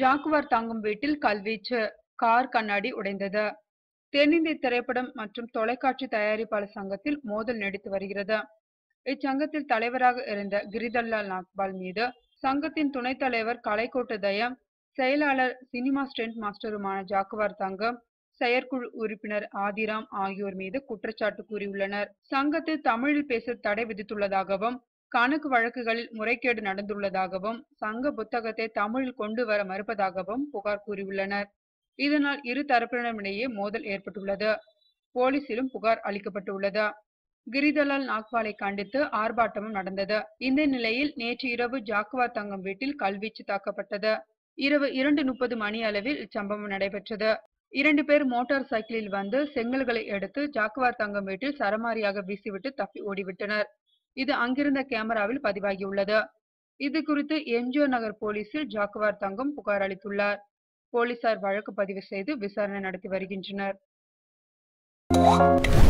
Jaguar தங்கும் வீட்டில் கல்வீச்சு car கண்ணாடி உடைந்தது தென்னிந்திய திரைப்படம் மற்றும் தொலைக்காட்சி தயாரிப்பாளர் சங்கத்தில் மோதல் நீடித்து வருகிறது இச்சங்கத்தில் தலைவராக இருந்த கிரிதல்லால் நாக்பால் மீது சங்கத்தின் துணைத் தலைவர் கலைக்கோட்டு தயம் செயலாளர் சினிமா ஸ்டென்ட் மாஸ்டருமான ஜாக்குவார் தங்கம் செயற்குழு உறுப்பினர் ஆதிராம் ஆகியோர் மீது குற்றச்சாட்டு கூறியுள்ளனர் சங்கத்தில் தமிழில் பேச தடை விதித்துள்ளதாகவும் கணக்கு வழக்குகளில் முறைகேடு நடந்துள்ளதாகவும் சங்க புத்தகத்தை தமிழில் கொண்டு வர மறுப்பதாகவும் புகார் கூறியுள்ளனர் இதனால் இரு தரப்பினரிடையே மோதல் ஏற்பட்டுள்ளது போலீசிலும் புகார் அளிக்கப்பட்டுள்ளது கிரிதலால் நாக்வாலை கண்டித்து ஆர்ப்பாட்டமும் நடந்தது இந்த நிலையில் நேற்று இரவு ஜாக்குவார் தங்கம் வீட்டில் கல்வீச்சு தாக்கப்பட்டது இரவு இரண்டு முப்பது மணி அளவில் இச்சம்பவம் நடைபெற்றது இரண்டு பேர் மோட்டார் சைக்கிளில் வந்து செங்கல்களை எடுத்து ஜாக்குவார் தங்கம் வீட்டில் சரமாரியாக வீசிவிட்டு தப்பி ஓடிவிட்டனர் இது அங்கிருந்த கேமராவில் பதிவாகியுள்ளது இது குறித்து எம்ஜிஆர் நகர் போலீசில் ஜாக்குவார் தங்கம் புகார் அளித்துள்ளார் போலீசார் வழக்கு பதிவு செய்து விசாரணை நடத்தி வருகின்றனர்